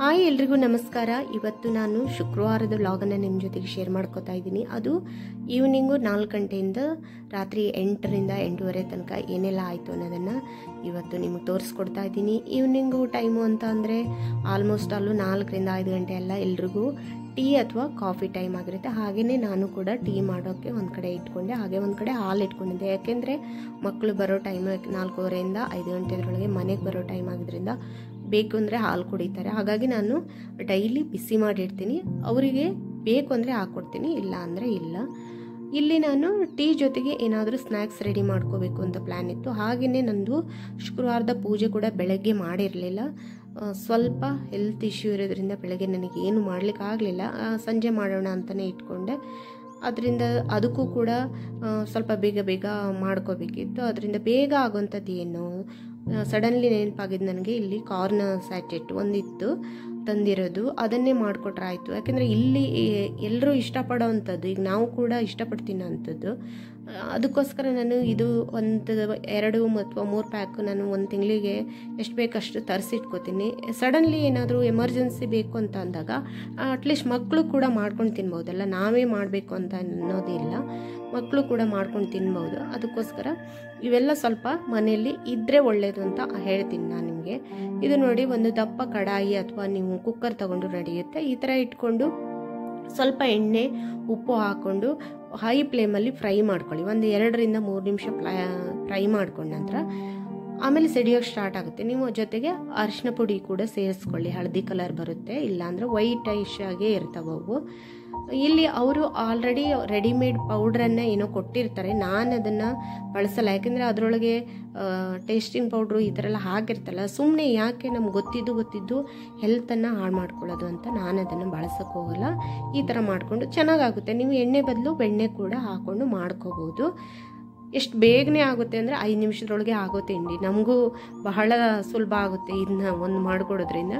hi ಎಲ್ರಿಗೂ ನಮಸ್ಕಾರ ಇವತ್ತು ನಾನು ಶುಕ್ರವಾರದ ವ್ಲಾಗನ್ನು ನಿಮ್ಮ ಜೊತೆಗೆ ಶೇರ್ ಮಾಡ್ಕೋತಾ ಇದ್ದೀನಿ ಅದು ಈವ್ನಿಂಗು ನಾಲ್ಕು ಗಂಟೆಯಿಂದ ರಾತ್ರಿ ಎಂಟರಿಂದ ಎಂಟೂವರೆ ತನಕ ಏನೆಲ್ಲ ಆಯಿತು ಅನ್ನೋದನ್ನು ಇವತ್ತು ನಿಮಗೆ ತೋರಿಸ್ಕೊಡ್ತಾ ಇದ್ದೀನಿ ಈವ್ನಿಂಗು ಟೈಮು ಅಂತ ಅಂದರೆ ಆಲ್ಮೋಸ್ಟ್ ಅಲ್ಲೂ ನಾಲ್ಕರಿಂದ ಐದು ಗಂಟೆ ಎಲ್ಲ ಎಲ್ರಿಗೂ ಟೀ ಅಥವಾ ಕಾಫಿ ಟೈಮ್ ಆಗಿರುತ್ತೆ ಹಾಗೆಯೇ ನಾನು ಕೂಡ ಟೀ ಮಾಡೋಕ್ಕೆ ಒಂದು ಕಡೆ ಇಟ್ಕೊಂಡೆ ಹಾಗೆ ಒಂದು ಕಡೆ ಹಾಲು ಇಟ್ಕೊಂಡಿದ್ದೆ ಯಾಕೆಂದರೆ ಮಕ್ಕಳು ಬರೋ ಟೈಮ್ ನಾಲ್ಕೂವರೆಯಿಂದ ಐದು ಗಂಟೆದರೊಳಗೆ ಮನೆಗೆ ಬರೋ ಟೈಮ್ ಆಗಿದ್ರಿಂದ ಬೇಕು ಅಂದರೆ ಹಾಲು ಕುಡಿತಾರೆ ಹಾಗಾಗಿ ನಾನು ಡೈಲಿ ಬಿಸಿ ಮಾಡಿಡ್ತೀನಿ ಅವರಿಗೆ ಬೇಕು ಅಂದರೆ ಹಾಕ್ಕೊಡ್ತೀನಿ ಇಲ್ಲ ಅಂದರೆ ಇಲ್ಲ ಇಲ್ಲಿ ನಾನು ಟೀ ಜೊತೆಗೆ ಏನಾದರೂ ಸ್ನ್ಯಾಕ್ಸ್ ರೆಡಿ ಮಾಡ್ಕೋಬೇಕು ಅಂತ ಪ್ಲ್ಯಾನ್ ಇತ್ತು ಹಾಗೆಯೇ ನಂದು ಶುಕ್ರವಾರದ ಪೂಜೆ ಕೂಡ ಬೆಳಗ್ಗೆ ಮಾಡಿರಲಿಲ್ಲ ಸ್ವಲ್ಪ ಹೆಲ್ತ್ ಇಶ್ಯೂ ಇರೋದ್ರಿಂದ ಬೆಳಗ್ಗೆ ನನಗೆ ಏನು ಮಾಡಲಿಕ್ಕೆ ಆಗಲಿಲ್ಲ ಸಂಜೆ ಮಾಡೋಣ ಅಂತಲೇ ಇಟ್ಕೊಂಡೆ ಅದರಿಂದ ಅದಕ್ಕೂ ಕೂಡ ಸ್ವಲ್ಪ ಬೇಗ ಬೇಗ ಮಾಡ್ಕೋಬೇಕಿತ್ತು ಅದರಿಂದ ಬೇಗ ಆಗುವಂಥದ್ದು ಏನು ಸಡನ್ಲಿ ನೆನಪಾಗಿದ್ದು ನನಗೆ ಇಲ್ಲಿ ಕಾರ್ನ್ ಸ್ಯಾಚೆಟ್ ಒಂದಿತ್ತು ತಂದಿರೋದು ಅದನ್ನೇ ಮಾಡಿಕೊಟ್ರೆ ಆಯಿತು ಯಾಕೆಂದರೆ ಇಲ್ಲಿ ಎಲ್ಲರೂ ಇಷ್ಟಪಡೋವಂಥದ್ದು ಈಗ ನಾವು ಕೂಡ ಇಷ್ಟಪಡ್ತೀನಿ ಅಂಥದ್ದು ಅದಕ್ಕೋಸ್ಕರ ನಾನು ಇದು ಒಂದು ಎರಡು ಅಥವಾ ಮೂರು ಪ್ಯಾಕ್ ನಾನು ಒಂದು ತಿಂಗಳಿಗೆ ಎಷ್ಟು ಬೇಕಷ್ಟು ತರಿಸಿಟ್ಕೋತೀನಿ ಸಡನ್ಲಿ ಏನಾದರೂ ಎಮರ್ಜೆನ್ಸಿ ಬೇಕು ಅಂತ ಅಂದಾಗ ಅಟ್ಲೀಸ್ಟ್ ಮಕ್ಕಳು ಕೂಡ ಮಾಡ್ಕೊಂಡು ತಿನ್ಬೋದಲ್ಲ ನಾವೇ ಮಾಡಬೇಕು ಅಂತ ಅನ್ನೋದಿಲ್ಲ ಮಕ್ಕಳು ಕೂಡ ಮಾಡ್ಕೊಂಡು ತಿನ್ಬೋದು ಅದಕ್ಕೋಸ್ಕರ ಇವೆಲ್ಲ ಸ್ವಲ್ಪ ಮನೆಯಲ್ಲಿ ಇದ್ದರೆ ಒಳ್ಳೆಯದು ಅಂತ ಹೇಳ್ತೀನಿ ನಾನು ನಿಮಗೆ ಇದು ನೋಡಿ ಒಂದು ದಪ್ಪ ಕಡಾಯಿ ಅಥವಾ ನೀವು ಕುಕ್ಕರ್ ತಗೊಂಡು ನಡೆಯುತ್ತೆ ಈ ಥರ ಇಟ್ಕೊಂಡು ಸ್ವಲ್ಪ ಎಣ್ಣೆ ಉಪ್ಪು ಹಾಕ್ಕೊಂಡು ಹೈ ಫ್ಲೇಮಲ್ಲಿ ಫ್ರೈ ಮಾಡ್ಕೊಳ್ಳಿ ಒಂದು ಎರಡರಿಂದ ಮೂರು ನಿಮಿಷ ಫ್ರೈ ಮಾಡ್ಕೊಂಡ ನಂತರ ಆಮೇಲೆ ಸಿಡಿಯೋಕ್ಕೆ ಸ್ಟಾರ್ಟ್ ಆಗುತ್ತೆ ನೀವು ಜೊತೆಗೆ ಅರಿಶಿನ ಪುಡಿ ಕೂಡ ಸೇರಿಸ್ಕೊಳ್ಳಿ ಹಳದಿ ಕಲರ್ ಬರುತ್ತೆ ಇಲ್ಲಾಂದರೆ ವೈಟ್ ಐಶ್ ಆಗೇ ಇರ್ತವೆ ಅವು ಇಲ್ಲಿ ಅವರು ಆಲ್ರೆಡಿ ರೆಡಿಮೇಡ್ ಪೌಡ್ರನ್ನು ಏನೋ ಕೊಟ್ಟಿರ್ತಾರೆ ನಾನು ಅದನ್ನು ಬಳಸಲ್ಲ ಯಾಕೆಂದರೆ ಅದರೊಳಗೆ ಟೇಸ್ಟಿಂಗ್ ಪೌಡ್ರು ಈ ಥರ ಎಲ್ಲ ಹಾಕಿರ್ತಲ್ಲ ಸುಮ್ಮನೆ ಯಾಕೆ ನಮ್ಗೆ ಗೊತ್ತಿದ್ದು ಗೊತ್ತಿದ್ದು ಹೆಲ್ತನ್ನು ಹಾಳು ಮಾಡ್ಕೊಳ್ಳೋದು ಅಂತ ನಾನು ಅದನ್ನು ಬಳಸೋಕ್ಕೆ ಹೋಗಲ್ಲ ಈ ಥರ ಮಾಡಿಕೊಂಡು ಚೆನ್ನಾಗಾಗುತ್ತೆ ನೀವು ಎಣ್ಣೆ ಬದಲು ಬೆಣ್ಣೆ ಕೂಡ ಹಾಕ್ಕೊಂಡು ಮಾಡ್ಕೋಬೋದು ಎಷ್ಟು ಬೇಗನೆ ಆಗುತ್ತೆ ಅಂದರೆ ಐದು ನಿಮಿಷದೊಳಗೆ ಆಗೋ ತಿಂಡಿ ನಮಗೂ ಬಹಳ ಸುಲಭ ಆಗುತ್ತೆ ಇದನ್ನ ಒಂದು ಮಾಡಿಕೊಡೋದ್ರಿಂದ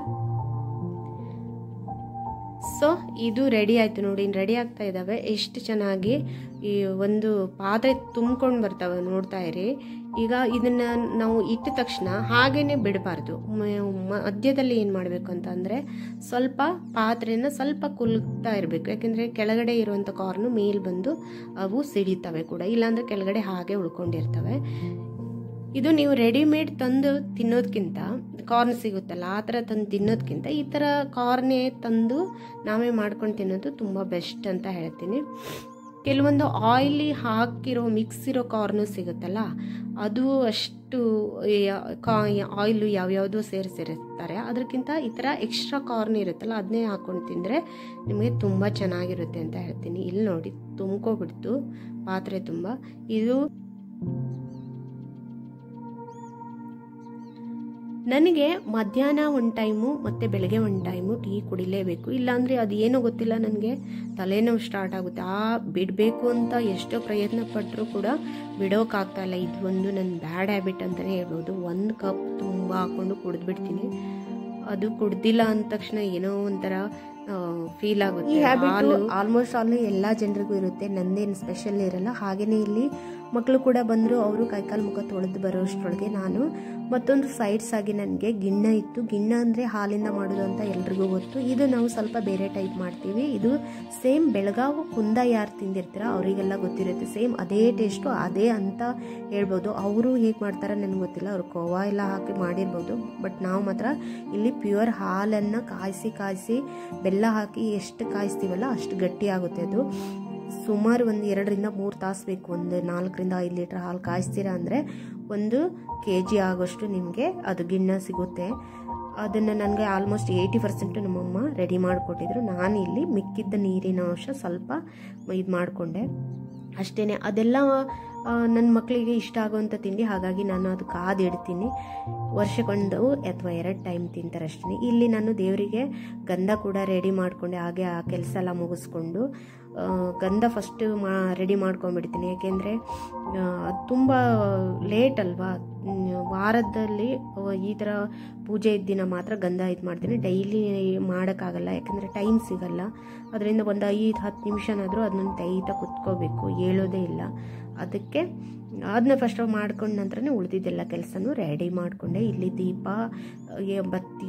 ಸೊ ಇದು ರೆಡಿ ಆಯಿತು ನೋಡಿ ರೆಡಿ ಆಗ್ತಾ ಇದ್ದಾವೆ ಎಷ್ಟು ಚೆನ್ನಾಗಿ ಈ ಒಂದು ಪಾತ್ರೆ ತುಂಬ್ಕೊಂಡು ಬರ್ತವೆ ನೋಡ್ತಾ ಇರಿ ಈಗ ಇದನ್ನು ನಾವು ಇಟ್ಟ ತಕ್ಷಣ ಹಾಗೇ ಬಿಡಬಾರ್ದು ಮಧ್ಯದಲ್ಲಿ ಏನು ಮಾಡಬೇಕು ಅಂತಂದರೆ ಸ್ವಲ್ಪ ಪಾತ್ರೆನ ಸ್ವಲ್ಪ ಕುಲ್ತಾ ಇರಬೇಕು ಯಾಕೆಂದರೆ ಕೆಳಗಡೆ ಇರುವಂಥ ಕಾರ್ನು ಮೇಲೆ ಬಂದು ಅವು ಸಿಡಿತವೆ ಕೂಡ ಇಲ್ಲಾಂದರೆ ಕೆಳಗಡೆ ಹಾಗೆ ಉಳ್ಕೊಂಡಿರ್ತವೆ ಇದು ನೀವು ರೆಡಿಮೇಡ್ ತಂದು ತಿನ್ನೋದಕ್ಕಿಂತ ಕಾರ್ನ್ ಸಿಗುತ್ತಲ್ಲ ಆ ಥರ ತಂದು ತಿನ್ನೋದಕ್ಕಿಂತ ಈ ಥರ ಕಾರ್ನೇ ತಂದು ನಾವೇ ಮಾಡ್ಕೊಂಡು ತಿನ್ನೋದು ತುಂಬ ಬೆಸ್ಟ್ ಅಂತ ಹೇಳ್ತೀನಿ ಕೆಲವೊಂದು ಆಯಿಲಿ ಹಾಕಿರೋ ಮಿಕ್ಸ್ ಇರೋ ಕಾರ್ನು ಸಿಗುತ್ತಲ್ಲ ಅದು ಅಷ್ಟು ಆಯಿಲು ಯಾವ್ಯಾವುದೋ ಸೇರಿಸಿರ್ತಾರೆ ಅದಕ್ಕಿಂತ ಈ ಥರ ಎಕ್ಸ್ಟ್ರಾ ಕಾರ್ನ್ ಇರುತ್ತಲ್ಲ ಅದನ್ನೇ ಹಾಕ್ಕೊಂಡು ತಿಂದರೆ ನಿಮಗೆ ತುಂಬ ಚೆನ್ನಾಗಿರುತ್ತೆ ಅಂತ ಹೇಳ್ತೀನಿ ಇಲ್ಲಿ ನೋಡಿ ತುಂಬ್ಕೊಬಿಡ್ತು ಪಾತ್ರೆ ತುಂಬ ಇದು ನನಗೆ ಮಧ್ಯಾಹ್ನ ಒಂದು ಟೈಮು ಮತ್ತು ಬೆಳಗ್ಗೆ ಒಂದು ಟೈಮು ಟೀ ಕುಡಿಲೇಬೇಕು ಇಲ್ಲಾಂದರೆ ಅದು ಏನೋ ಗೊತ್ತಿಲ್ಲ ನನಗೆ ತಲೆನೋವು ಸ್ಟಾರ್ಟ್ ಆಗುತ್ತೆ ಆ ಬಿಡಬೇಕು ಅಂತ ಎಷ್ಟೋ ಪ್ರಯತ್ನ ಪಟ್ಟರೂ ಕೂಡ ಬಿಡೋಕ್ಕಾಗ್ತಾ ಇಲ್ಲ ಇದು ಒಂದು ನನ್ನ ಬ್ಯಾಡ್ ಹ್ಯಾಬಿಟ್ ಅಂತಲೇ ಹೇಳ್ಬೋದು ಒಂದು ಕಪ್ ತುಂಬ ಹಾಕ್ಕೊಂಡು ಕುಡಿದ್ಬಿಡ್ತೀನಿ ಅದು ಕುಡ್ದಿಲ್ಲ ಅಂದ ತಕ್ಷಣ ಏನೋ ಒಂಥರ ಫೀಲ್ ಆಗುತ್ತೆ ಈ ಹ್ಯಾಬಿಟ್ ಆಲ್ಮೋಸ್ಟ್ ಆಲ್ ಎಲ್ಲ ಜನರಿಗೂ ಇರುತ್ತೆ ನಂದೇನು ಸ್ಪೆಷಲ್ ಇರಲ್ಲ ಹಾಗೆಯೇ ಇಲ್ಲಿ ಮಕ್ಕಳು ಕೂಡ ಬಂದರು ಅವರು ಕೈಕಾಲು ಮುಖ ತೊಳೆದು ಬರೋಷ್ಟರೊಳಗೆ ನಾನು ಮತ್ತೊಂದು ಸೈಡ್ಸ್ ಆಗಿ ನನಗೆ ಗಿಣ್ಣ ಇತ್ತು ಗಿಣ್ಣ ಅಂದರೆ ಹಾಲಿಂದ ಮಾಡೋದು ಅಂತ ಎಲ್ರಿಗೂ ಗೊತ್ತು ಇದು ನಾವು ಸ್ವಲ್ಪ ಬೇರೆ ಟೈಪ್ ಮಾಡ್ತೀವಿ ಇದು ಸೇಮ್ ಬೆಳಗಾವು ಕುಂದ ಯಾರು ತಿಂದಿರ್ತೀರ ಅವರಿಗೆಲ್ಲ ಗೊತ್ತಿರುತ್ತೆ ಸೇಮ್ ಅದೇ ಟೇಸ್ಟು ಅದೇ ಅಂತ ಹೇಳ್ಬೋದು ಅವರು ಹೇಗೆ ಮಾಡ್ತಾರೆ ನನಗೆ ಗೊತ್ತಿಲ್ಲ ಅವರು ಕೋವಾ ಎಲ್ಲ ಹಾಕಿ ಮಾಡಿರ್ಬೋದು ಬಟ್ ನಾವು ಮಾತ್ರ ಇಲ್ಲಿ ಪ್ಯೂರ್ ಹಾಲನ್ನು ಕಾಯಿಸಿ ಕಾಯಿಸಿ ಬೆಲ್ಲ ಹಾಕಿ ಎಷ್ಟು ಕಾಯಿಸ್ತೀವಲ್ಲ ಅಷ್ಟು ಗಟ್ಟಿ ಆಗುತ್ತೆ ಅದು ಸುಮಾರು ಒಂದು ಎರಡರಿಂದ ಮೂರು ತಾಸು ಬೇಕು ಒಂದು ನಾಲ್ಕರಿಂದ ಐದು ಲೀಟ್ರ್ ಹಾಲು ಕಾಯಿಸ್ತೀರಾ ಅಂದರೆ ಒಂದು ಕೆ ಜಿ ಆಗೋಷ್ಟು ನಿಮಗೆ ಅದು ಗಿಣ್ಣ ಸಿಗುತ್ತೆ ಅದನ್ನು ನನಗೆ ಆಲ್ಮೋಸ್ಟ್ ಏಯ್ಟಿ ಪರ್ಸೆಂಟು ನಮ್ಮಮ್ಮ ರೆಡಿ ಮಾಡಿಕೊಟ್ಟಿದ್ರು ನಾನು ಇಲ್ಲಿ ಮಿಕ್ಕಿದ್ದ ನೀರಿನ ಅಂಶ ಸ್ವಲ್ಪ ಇದು ಮಾಡಿಕೊಂಡೆ ಅಷ್ಟೇ ಅದೆಲ್ಲ ನನ್ನ ಮಕ್ಕಳಿಗೆ ಇಷ್ಟ ಆಗುವಂಥ ತಿಂಡಿ ಹಾಗಾಗಿ ನಾನು ಅದು ಕಾದಿಡ್ತೀನಿ ವರ್ಷಕ್ಕೊಂದು ಅಥವಾ ಎರಡು ಟೈಮ್ ತಿಂತಾರೆ ಅಷ್ಟೇ ಇಲ್ಲಿ ನಾನು ದೇವರಿಗೆ ಗಂಧ ಕೂಡ ರೆಡಿ ಮಾಡಿಕೊಂಡೆ ಹಾಗೆ ಆ ಕೆಲಸ ಎಲ್ಲ ಮುಗಿಸ್ಕೊಂಡು ಗಂಧ ಫಸ್ಟು ಮಾ ರೆಡಿ ಮಾಡ್ಕೊಂಡ್ಬಿಡ್ತೀನಿ ಯಾಕೆಂದರೆ ಅದು ತುಂಬ ಲೇಟ್ ಅಲ್ವಾ ವಾರದಲ್ಲಿ ಈ ಥರ ಪೂಜೆ ಇದ್ದ ದಿನ ಮಾತ್ರ ಗಂಧ ಇದು ಮಾಡ್ತೀನಿ ಡೈಲಿ ಮಾಡೋಕ್ಕಾಗಲ್ಲ ಯಾಕೆಂದರೆ ಟೈಮ್ ಸಿಗಲ್ಲ ಅದರಿಂದ ಒಂದು ಐದು ಹತ್ತು ನಿಮಿಷನಾದರೂ ಅದನ್ನ ಟೈಟಾಗಿ ಕುತ್ಕೋಬೇಕು ಹೇಳೋದೇ ಇಲ್ಲ ಅದಕ್ಕೆ ಅದನ್ನ ಫಸ್ಟ್ ಮಾಡ್ಕೊಂಡ ನಂತರನೇ ಉಳಿದಿದ್ದೆಲ್ಲ ಕೆಲಸನೂ ರೆಡಿ ಮಾಡಿಕೊಂಡೆ ಇಲ್ಲಿ ದೀಪ ಏ- ಬತ್ತಿ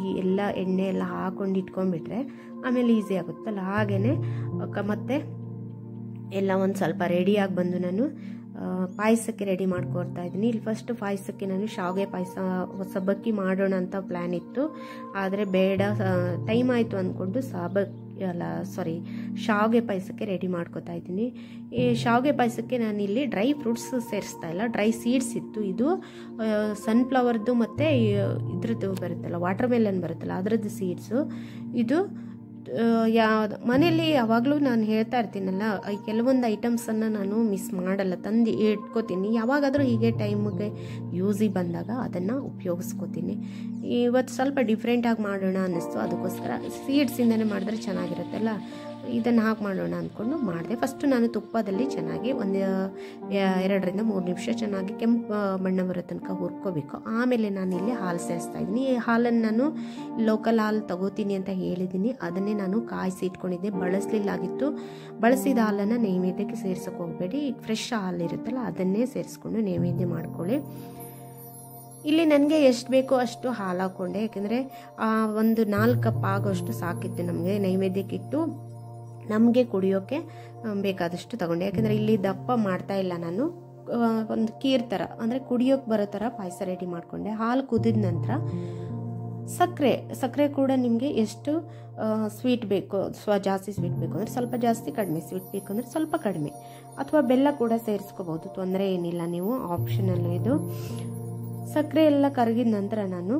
ಎಲ್ಲ ಎಣ್ಣೆ ಎಲ್ಲ ಹಾಕೊಂಡು ಇಟ್ಕೊಂಡ್ಬಿಟ್ರೆ ಆಮೇಲೆ ಈಸಿ ಆಗುತ್ತಲ್ಲ ಹಾಗೆಯೇ ಮತ್ತೆ ಎಲ್ಲ ಒಂದು ಸ್ವಲ್ಪ ರೆಡಿಯಾಗಿ ಬಂದು ನಾನು ಪಾಯಸಕ್ಕೆ ರೆಡಿ ಮಾಡ್ಕೊಡ್ತಾ ಇದ್ದೀನಿ ಇಲ್ಲಿ ಫಸ್ಟ್ ಪಾಯಸಕ್ಕೆ ನಾನು ಶಾವಿಗೆ ಪಾಯಸ ಸಬ್ಬಕ್ಕಿ ಮಾಡೋಣ ಅಂತ ಪ್ಲ್ಯಾನ್ ಇತ್ತು ಆದರೆ ಬೇಡ ಟೈಮ್ ಆಯಿತು ಅಂದ್ಕೊಂಡು ಸಬ್ಬಕ್ಕಿ ಅಲ್ಲ ಸಾರಿ ಶಾವಿಗೆ ಪಾಯಸಕ್ಕೆ ರೆಡಿ ಮಾಡ್ಕೋತಾ ಇದ್ದೀನಿ ಈ ಶಾವಿಗೆ ಪಾಯಸಕ್ಕೆ ನಾನು ಇಲ್ಲಿ ಡ್ರೈ ಫ್ರೂಟ್ಸ್ ಸೇರಿಸ್ತಾ ಇಲ್ಲ ಡ್ರೈ ಸೀಡ್ಸ್ ಇತ್ತು ಇದು ಸನ್ಫ್ಲವರ್ದು ಮತ್ತು ಇದ್ರದ್ದು ಬರುತ್ತಲ್ಲ ವಾಟರ್ ಮೆಲನ್ ಬರುತ್ತಲ್ಲ ಅದರದ್ದು ಸೀಡ್ಸು ಇದು ಯಾವ್ದು ಮನೆಯಲ್ಲಿ ಯಾವಾಗಲೂ ನಾನು ಹೇಳ್ತಾ ಇರ್ತೀನಲ್ಲ ಕೆಲವೊಂದು ಐಟಮ್ಸನ್ನು ನಾನು ಮಿಸ್ ಮಾಡಲ್ಲ ತಂದು ಇಟ್ಕೋತೀನಿ ಯಾವಾಗಾದರೂ ಹೀಗೆ ಟೈಮಿಗೆ ಯೂಸಿಗೆ ಬಂದಾಗ ಅದನ್ನು ಉಪಯೋಗಿಸ್ಕೋತೀನಿ ಇವತ್ತು ಸ್ವಲ್ಪ ಡಿಫ್ರೆಂಟಾಗಿ ಮಾಡೋಣ ಅನ್ನಿಸ್ತು ಅದಕ್ಕೋಸ್ಕರ ಸೀಡ್ಸಿಂದನೇ ಮಾಡಿದ್ರೆ ಚೆನ್ನಾಗಿರುತ್ತಲ್ಲ ಇದನ್ನು ಹಾಕಿ ಮಾಡೋಣ ಅಂದ್ಕೊಂಡು ಮಾಡಿದೆ ಫಸ್ಟು ನಾನು ತುಪ್ಪದಲ್ಲಿ ಚೆನ್ನಾಗಿ ಒಂದು ಎರಡರಿಂದ ಮೂರು ನಿಮಿಷ ಚೆನ್ನಾಗಿ ಕೆಂಪು ಬಣ್ಣ ಬರೋ ತನಕ ಹುರ್ಕೋಬೇಕು ಆಮೇಲೆ ನಾನು ಇಲ್ಲಿ ಹಾಲು ಸೇರಿಸ್ತಾ ಇದ್ದೀನಿ ಈ ಹಾಲನ್ನು ನಾನು ಲೋಕಲ್ ಹಾಲು ತಗೋತೀನಿ ಅಂತ ಹೇಳಿದ್ದೀನಿ ಅದನ್ನೇ ನಾನು ಕಾಯಿಸಿ ಇಟ್ಕೊಂಡಿದ್ದೆ ಬಳಸಲಿಲ್ಲಾಗಿತ್ತು ಬಳಸಿದ ಹಾಲನ್ನು ನೈವೇದ್ಯಕ್ಕೆ ಸೇರ್ಸೋಕೆ ಹೋಗಬೇಡಿ ಫ್ರೆಶ್ ಹಾಲು ಇರುತ್ತಲ್ಲ ಅದನ್ನೇ ಸೇರಿಸ್ಕೊಂಡು ನೈವೇದ್ಯ ಮಾಡ್ಕೊಳ್ಳಿ ಇಲ್ಲಿ ನನಗೆ ಎಷ್ಟು ಬೇಕೋ ಅಷ್ಟು ಹಾಲು ಹಾಕ್ಕೊಂಡೆ ಯಾಕೆಂದರೆ ಒಂದು ನಾಲ್ಕು ಕಪ್ ಆಗೋಷ್ಟು ಸಾಕಿತ್ತು ನಮಗೆ ನೈವೇದ್ಯಕ್ಕಿಟ್ಟು ನಮಗೆ ಕುಡಿಯೋಕ್ಕೆ ಬೇಕಾದಷ್ಟು ತಗೊಂಡೆ ಯಾಕೆಂದರೆ ಇಲ್ಲಿ ದಪ್ಪ ಮಾಡ್ತಾ ಇಲ್ಲ ನಾನು ಒಂದು ಕೀರ್ ಥರ ಅಂದರೆ ಕುಡಿಯೋಕ್ಕೆ ಬರೋ ಥರ ಪಾಯಸ ರೆಡಿ ಮಾಡಿಕೊಂಡೆ ಹಾಲು ಕುದಿದ ನಂತರ ಸಕ್ಕರೆ ಸಕ್ಕರೆ ಕೂಡ ನಿಮಗೆ ಎಷ್ಟು ಸ್ವೀಟ್ ಬೇಕು ಸ್ವ ಜಾಸ್ತಿ ಸ್ವೀಟ್ ಬೇಕು ಅಂದರೆ ಸ್ವಲ್ಪ ಜಾಸ್ತಿ ಕಡಿಮೆ ಸ್ವೀಟ್ ಬೇಕು ಅಂದರೆ ಸ್ವಲ್ಪ ಕಡಿಮೆ ಅಥವಾ ಬೆಲ್ಲ ಕೂಡ ಸೇರಿಸ್ಕೋಬೋದು ತೊಂದರೆ ಏನಿಲ್ಲ ನೀವು ಆಪ್ಷನಲ್ ಇದು ಸಕ್ಕರೆ ಎಲ್ಲ ಕರಗಿದ ನಂತರ ನಾನು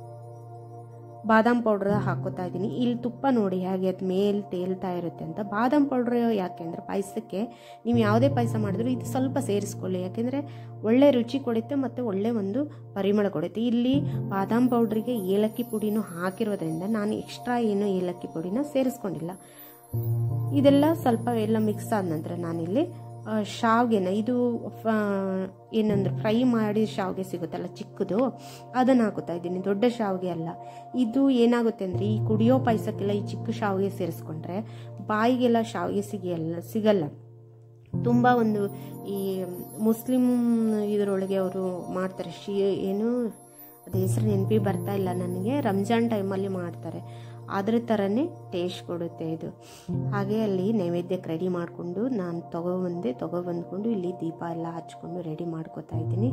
ಬಾದಾಮ್ ಪೌಡ್ರ್ ಹಾಕೋತಾ ಇದ್ದೀನಿ ಇಲ್ಲಿ ತುಪ್ಪ ನೋಡಿ ಹೇಗೆ ಅದು ಮೇಲೆ ತೇಲ್ತಾ ಇರುತ್ತೆ ಅಂತ ಬಾದಾಮ್ ಪೌಡ್ರ್ ಯಾಕೆ ಅಂದರೆ ಪಾಯಸಕ್ಕೆ ನೀವು ಯಾವುದೇ ಪಾಯಸ ಮಾಡಿದ್ರು ಇದು ಸ್ವಲ್ಪ ಸೇರಿಸ್ಕೊಳ್ಳಿ ಯಾಕೆಂದರೆ ಒಳ್ಳೆ ರುಚಿ ಕೊಡುತ್ತೆ ಮತ್ತು ಒಳ್ಳೆ ಒಂದು ಪರಿಮಳ ಕೊಡುತ್ತೆ ಇಲ್ಲಿ ಬಾದಾಮ್ ಪೌಡ್ರಿಗೆ ಏಲಕ್ಕಿ ಪುಡಿನೂ ಹಾಕಿರೋದ್ರಿಂದ ನಾನು ಎಕ್ಸ್ಟ್ರಾ ಏನು ಏಲಕ್ಕಿ ಪುಡಿನ ಸೇರಿಸ್ಕೊಂಡಿಲ್ಲ ಇದೆಲ್ಲ ಸ್ವಲ್ಪ ಎಲ್ಲ ಮಿಕ್ಸ್ ಆದ ನಂತರ ನಾನಿಲ್ಲಿ ಶಾವ್ಗೆನ ಇದು ಏನಂದ್ರೆ ಫ್ರೈ ಮಾಡಿ ಶಾವ್ಗೆ ಸಿಗುತ್ತಲ್ಲ ಚಿಕ್ಕದು ಅದನ್ನು ಹಾಕೋತಾ ಇದ್ದೀನಿ ದೊಡ್ಡ ಶಾವ್ಗೆ ಅಲ್ಲ ಇದು ಏನಾಗುತ್ತೆ ಅಂದರೆ ಈ ಕುಡಿಯೋ ಪಾಯಸಕ್ಕೆಲ್ಲ ಈ ಚಿಕ್ಕ ಶಾವ್ಗೆ ಸೇರಿಸ್ಕೊಂಡ್ರೆ ಬಾಯಿಗೆಲ್ಲ ಶಾವ್ಗೆ ಸಿಗಲ್ಲ ಸಿಗಲ್ಲ ತುಂಬ ಒಂದು ಈ ಮುಸ್ಲಿಂ ಇದರೊಳಗೆ ಅವರು ಮಾಡ್ತಾರೆ ಶಿ ಏನು ಅದು ಹೆಸರು ನೆನಪಿ ಬರ್ತಾ ಇಲ್ಲ ನನಗೆ ರಂಜಾನ್ ಟೈಮಲ್ಲಿ ಮಾಡ್ತಾರೆ ಅದ್ರ ಥರನೇ ಟೇಸ್ಟ್ ಕೊಡುತ್ತೆ ಇದು ಹಾಗೆ ಅಲ್ಲಿ ನೈವೇದ್ಯಕ್ಕೆ ರೆಡಿ ಮಾಡಿಕೊಂಡು ನಾನು ತೊಗೊಬಂದೆ ತೊಗೊಬಂದ್ಕೊಂಡು ಇಲ್ಲಿ ದೀಪ ಎಲ್ಲ ಹಚ್ಕೊಂಡು ರೆಡಿ ಮಾಡ್ಕೋತಾ ಇದ್ದೀನಿ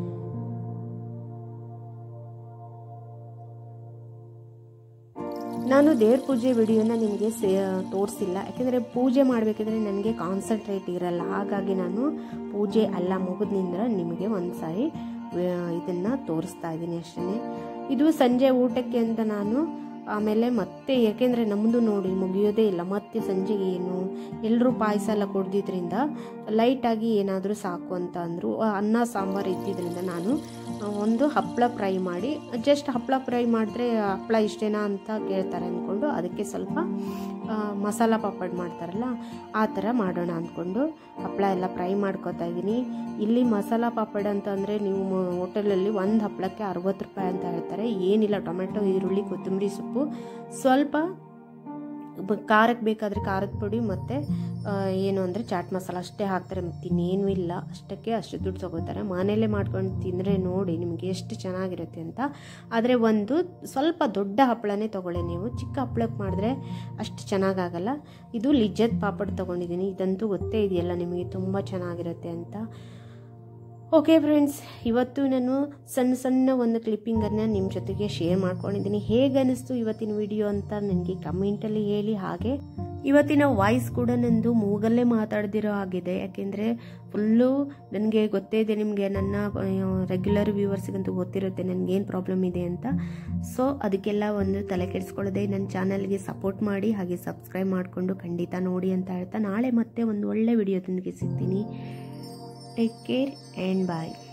ನಾನು ದೇವ್ರ ಪೂಜೆ ವಿಡಿಯೋನ ನಿಮಗೆ ಸೇ ತೋರಿಸಿಲ್ಲ ಯಾಕೆಂದರೆ ಪೂಜೆ ಮಾಡಬೇಕಿದ್ರೆ ನನಗೆ ಕಾನ್ಸಂಟ್ರೇಟ್ ಇರಲ್ಲ ಹಾಗಾಗಿ ನಾನು ಪೂಜೆ ಎಲ್ಲ ಮುಗಿದ್ನಿಂದ ನಿಮಗೆ ಒಂದು ಸಾರಿ ಇದನ್ನು ತೋರಿಸ್ತಾ ಇದ್ದೀನಿ ಅಷ್ಟೇ ಇದು ಸಂಜೆ ಊಟಕ್ಕೆ ಅಂತ ನಾನು ಆಮೇಲೆ ಮತ್ತೆ ಯಾಕೆಂದರೆ ನಮ್ಮದು ನೋಡಿ ಮುಗಿಯೋದೇ ಇಲ್ಲ ಮತ್ತೆ ಸಂಜೆಗೆ ಏನು ಎಲ್ಲರೂ ಪಾಯಸ ಎಲ್ಲ ಕುಡ್ದಿದ್ರಿಂದ ಲೈಟಾಗಿ ಏನಾದರೂ ಸಾಕು ಅಂತ ಅಂದರು ಅನ್ನ ಸಾಂಬಾರು ಇದ್ದಿದ್ದರಿಂದ ನಾನು ಒಂದು ಹಪ್ಪಳ ಫ್ರೈ ಮಾಡಿ ಜಸ್ಟ್ ಹಪ್ಪಳ ಫ್ರೈ ಮಾಡಿದ್ರೆ ಹಪ್ಪಳ ಇಷ್ಟೇನಾ ಅಂತ ಕೇಳ್ತಾರೆ ಅಂದ್ಕೊಂಡು ಅದಕ್ಕೆ ಸ್ವಲ್ಪ ಮಸಾಲ ಪಾಪಡ್ ಮಾಡ್ತಾರಲ್ಲ ಆ ಥರ ಮಾಡೋಣ ಅಂದ್ಕೊಂಡು ಹಪ್ಪಳ ಎಲ್ಲ ಫ್ರೈ ಮಾಡ್ಕೋತಾ ಇದ್ದೀನಿ ಇಲ್ಲಿ ಮಸಾಲ ಪಾಪಡ್ ಅಂತ ಅಂದರೆ ನೀವು ಹೋಟೆಲಲ್ಲಿ ಒಂದು ಹಪ್ಪಳಕ್ಕೆ ಅರವತ್ತು ರೂಪಾಯಿ ಅಂತ ಹೇಳ್ತಾರೆ ಏನಿಲ್ಲ ಟೊಮೆಟೊ ಈರುಳ್ಳಿ ಕೊತ್ತಂಬರಿ ಸೊಪ್ಪು ಸ್ವಲ್ಪ ಖಾರಕ್ಕೆ ಬೇಕಾದರೆ ಖಾರದ ಪುಡಿ ಮತ್ತು ಏನು ಅಂದರೆ ಚಾಟ್ ಮಸಾಲ ಅಷ್ಟೇ ಹಾಕ್ತಾರೆ ಮತ್ತು ಇನ್ನೇನೂ ಇಲ್ಲ ಅಷ್ಟಕ್ಕೆ ಅಷ್ಟು ದುಡ್ಡು ತೊಗೋತಾರೆ ಮನೆಯಲ್ಲೇ ಮಾಡ್ಕೊಂಡು ತಿಂದರೆ ನೋಡಿ ನಿಮಗೆ ಎಷ್ಟು ಚೆನ್ನಾಗಿರುತ್ತೆ ಅಂತ ಆದರೆ ಒಂದು ಸ್ವಲ್ಪ ದೊಡ್ಡ ಹಪ್ಪಳನೇ ತೊಗೊಳ್ಳಿ ನೀವು ಚಿಕ್ಕ ಹಪ್ಪಳಕ್ಕೆ ಮಾಡಿದ್ರೆ ಅಷ್ಟು ಚೆನ್ನಾಗಾಗಲ್ಲ ಇದು ಲಿಜ್ಜತ್ ಪಾಪಡ್ ತೊಗೊಂಡಿದ್ದೀನಿ ಇದಂತೂ ಗೊತ್ತೇ ಇದೆಯಲ್ಲ ನಿಮಗೆ ತುಂಬ ಚೆನ್ನಾಗಿರುತ್ತೆ ಅಂತ ಓಕೆ ಫ್ರೆಂಡ್ಸ್ ಇವತ್ತು ನಾನು ಸಣ್ಣ ಸಣ್ಣ ಒಂದು ಕ್ಲಿಪ್ಪಿಂಗನ್ನು ನಿಮ್ಮ ಜೊತೆಗೆ ಶೇರ್ ಮಾಡ್ಕೊಂಡಿದ್ದೀನಿ ಹೇಗೆ ಅನ್ನಿಸ್ತು ಇವತ್ತಿನ ವಿಡಿಯೋ ಅಂತ ನನಗೆ ಕಮೆಂಟಲ್ಲಿ ಹೇಳಿ ಹಾಗೆ ಇವತ್ತಿನ ವಾಯ್ಸ್ ಕೂಡ ನಂದು ಮೂಗಲ್ಲೇ ಮಾತಾಡ್ದಿರೋ ಆಗಿದೆ ಯಾಕೆಂದರೆ ಫುಲ್ಲು ನನಗೆ ಗೊತ್ತೇ ಇದೆ ನಿಮಗೆ ನನ್ನ ರೆಗ್ಯುಲರ್ ವ್ಯೂವರ್ಸ್ಗಂತೂ ಗೊತ್ತಿರುತ್ತೆ ನನಗೇನು ಪ್ರಾಬ್ಲಮ್ ಇದೆ ಅಂತ ಸೊ ಅದಕ್ಕೆಲ್ಲ ಒಂದು ತಲೆ ಕೆಡಿಸ್ಕೊಳ್ಳದೆ ನನ್ನ ಚಾನಲ್ಗೆ ಸಪೋರ್ಟ್ ಮಾಡಿ ಹಾಗೆ ಸಬ್ಸ್ಕ್ರೈಬ್ ಮಾಡಿಕೊಂಡು ಖಂಡಿತ ನೋಡಿ ಅಂತ ಹೇಳ್ತಾ ನಾಳೆ ಮತ್ತೆ ಒಂದು ಒಳ್ಳೆ ವಿಡಿಯೋದೊಂದಿಗೆ ಸಿಗ್ತೀನಿ ಟೇಕ್ ಕೇರ್ ಆ್ಯಂಡ್ ಬಾಯ್